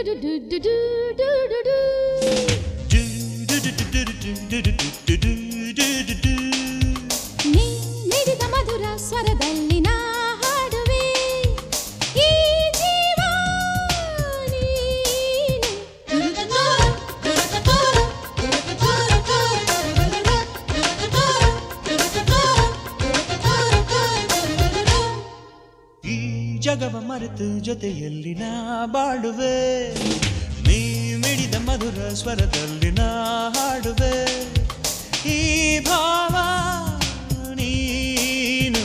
ನೀ ನೀಡಿದ ಮಧುರ ಸ್ವರದಲ್ಲಿ ನಾ ಹಾಡುವೆ ಈ ಜೀವ ನೀನು. ಈ ಜಗವ ಮರೆತು ಜೊತೆಯಲ್ಲಿ ನಾ ಬಾಳುವೆ ನೀ ಮಿಡಿದ ಮಧುರ ಸ್ವರದಲ್ಲಿ ನಾ ಹಾಡುವೆ ಈ ಭಾವ ನೀನು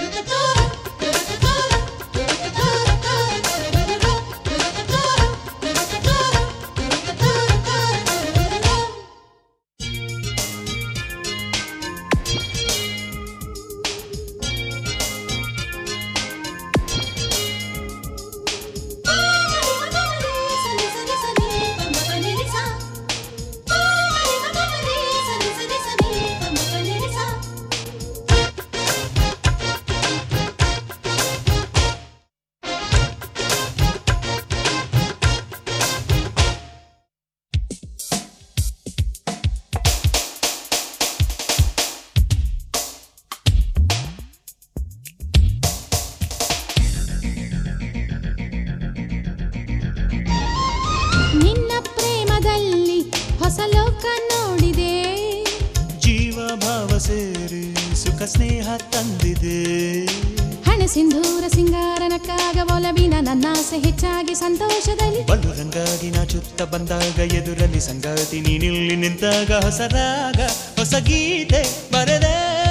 ನಿನ್ನ ಪ್ರೇಮದಲ್ಲಿ ಹೊಸ ಲೋಕ ನೋಡಿದೆ ಜೀವ ಭಾವ ಸೇರಿ ಸುಖ ಸ್ನೇಹ ತಂದಿದೆ ಹಣ ಸಿಂಧೂರ ಸಿಂಗಾರನಕ್ಕಾಗ ಒಲವಿನ ನನ್ನಾಸೆ ಹೆಚ್ಚಾಗಿ ಸಂತೋಷದಲ್ಲಿ ಬಲು ರಂಗಾಗಿ ನಾ ಚುತ್ತ ಬಂದಾಗ ಎದುರಲ್ಲಿ ಸಂಗಾತಿ ನೀನಿಲ್ಲಿ ನಿಂತಾಗ ಹೊಸ ರಾಗ ಹೊಸ ಗೀತೆ ಬರದೆ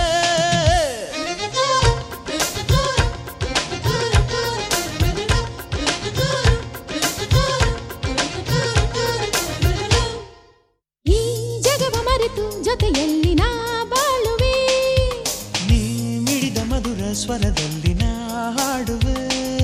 ಈ ಜಗವ ಮರೆತು ಜೊತೆಯಲ್ಲಿ ನಾ ಬಾಳುವೆ ನೀ ಮಿಡಿದ ಮಧುರ ಸ್ವರದಲ್ಲಿ ನಾ ಹಾಡುವೆ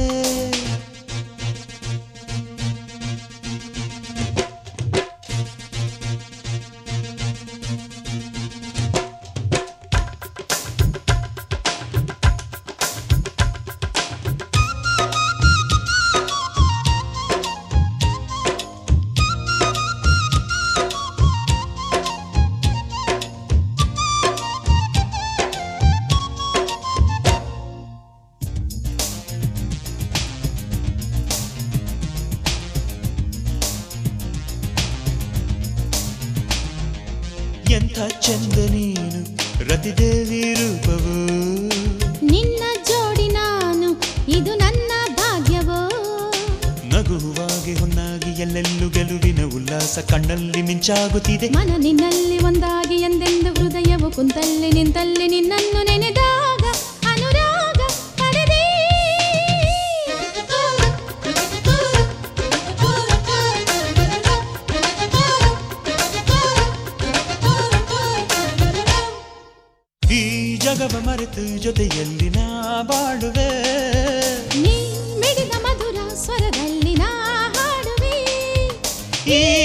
ಎಂಥ ಚಂದ ನೀನು ರತಿದೇವಿ ರೂಪವು ನಿನ್ನ ಜೋಡಿ ನಾನು ಇದು ನನ್ನ ಭಾಗ್ಯವೋ ನಗುವಾಗಿ ಹೊನ್ನಾಗಿ ಎಲ್ಲೆಲ್ಲೂ ಗೆಲುವಿನ ಉಲ್ಲಾಸ ಕಣ್ಣಲ್ಲಿ ಮಿಂಚಾಗುತ್ತಿದೆ ಮನ ನಿನ್ನಲ್ಲಿ ಒಂದಾಗಿ ಎಂದೆಂದು ಹೃದಯವು ಕುಂತಲ್ಲಿ ನಿಂತಲ್ಲಿ ನಿನ್ನನ್ನು ನೆನೆದಾಗ ಅನುರಾಗ ಪಡೆದೆ ಈ ಜಗವ ಮರೆತು ಜೊತೆಯಲ್ಲಿ ನಾ ಬಾಳುವೆ ನೀ ಮಿಡಿದ ಮಧುರ ಸ್ವರದಲ್ಲಿ ನಾ ಹಾಡುವೆ ಈ